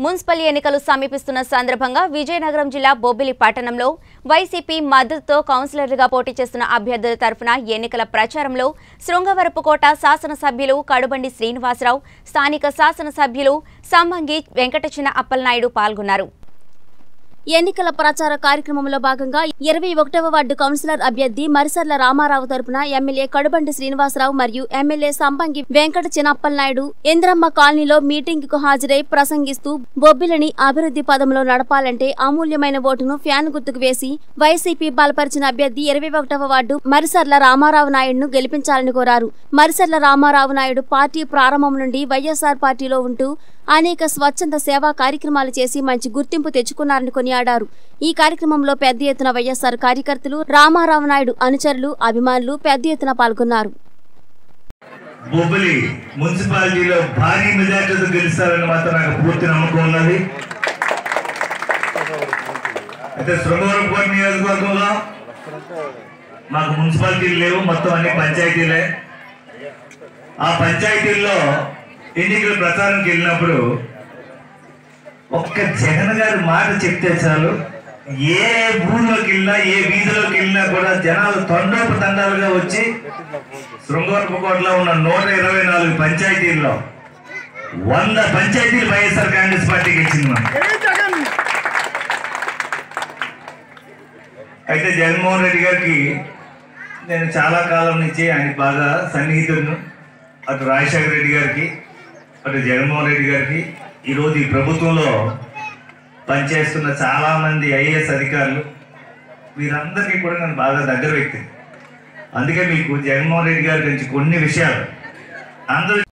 municipal ఎన్నికలు సమీపిస్తున్న సందర్భంగా విజయనగరం జిల్లా బొబ్బిలి పట్టణంలో వైసీపీ మద్దతుతో కౌన్సిలర్గా పోటీ చేస్తున్న అభ్యర్థుల తరఫున ఎన్నికల ప్రచారంలో శృంగవరపుకోట శాసనసభ్యులు కడుబండి శ్రీనివాసరావు స్థానిక శాసనసభ్యులు సంబంగి వెంకటచిన అప్పలనాయుడు పాల్గొన్నారు ఎన్నికల ప్రచార కార్యక్రమంలో భాగంగా ఇరవై ఒకటవ వార్డు కౌన్సిలర్ అభ్యర్థి మరిసర్ల రామారావు తరపున ఎమ్మెల్యే కడుబండి శ్రీనివాసరావు మరియు ఎమ్మెల్యే సంపంగి వెంకట చిన్నప్పలనాయుడు ఇంద్రమ్మ కాలనీలో మీటింగ్ కు హాజరై ప్రసంగిస్తూ బొబ్బిలిని అభివృద్ధి పదంలో నడపాలంటే అమూల్యమైన ఓటును ఫ్యాన్ గుర్తుకు వేసి వైసీపీ బలపరిచిన అభ్యర్థి ఇరవై ఒకటవ వార్డు మరిసర్ల రామారావు నాయుడును గెలిపించాలని కోరారు మరిసర్ల రామారావు నాయుడు పార్టీ ప్రారంభం నుండి వైఎస్ఆర్ పార్టీలో ఉంటూ అనేక స్వచ్ఛంద సేవా కార్యక్రమాలు చేసి మంచి గుర్తింపు తెచ్చుకున్నారని కొనియాడారు ఈ కార్యక్రమంలో పెద్ద ఎత్తున వైఎస్ఆర్ కార్యకర్తలు రామారావు నాయుడు అనుచరులు అభిమానులు పెద్ద ఎత్తున పాల్గొన్నారు బొబ్బిలి మున్సిపాలిటీలో భారీ మెజార్టీతో గెలుస్తారని మాత్రం నాకు పూర్తి నమ్మకం ఉన్నది అయితే శృంగవరపుకోట నియోజకవర్గంలో మాకు మున్సిపాలిటీలు లేవు మొత్తం అన్ని పంచాయతీలే ఆ పంచాయతీల్లో ఎన్నికల ప్రచారంకి వెళ్ళినప్పుడు ఒక్క జగన్ గారి మాట చెప్తే చాలు ఏ ఊర్లోకి వెళ్ళినా ఏ వీధిలోకి వెళ్ళినా కూడా జనాలు తండోపు తండాలుగా వచ్చి శృంగవరపుకోటలో ఉన్న నూట ఇరవై నాలుగు పంచాయతీల్లో వంద పంచాయతీలు వైఎస్ఆర్ కాంగ్రెస్ పార్టీకి ఇచ్చింది మనం అయితే జగన్మోహన్ రెడ్డి గారికి నేను చాలా కాలం నుంచి ఆయన బాగా సన్నిహితులను అటు రాజశేఖర రెడ్డి గారికి అటు జగన్మోహన్ రెడ్డి గారికి ఈరోజు ఈ ప్రభుత్వంలో పనిచేస్తున్న చాలా మంది ఐఏఎస్ అధికారులు వీరందరికీ కూడా నేను బాగా దగ్గర వ్యక్తి అందుకే మీకు జగన్మోహన్ రెడ్డి గారి గురించి కొన్ని విషయాలు అందరూ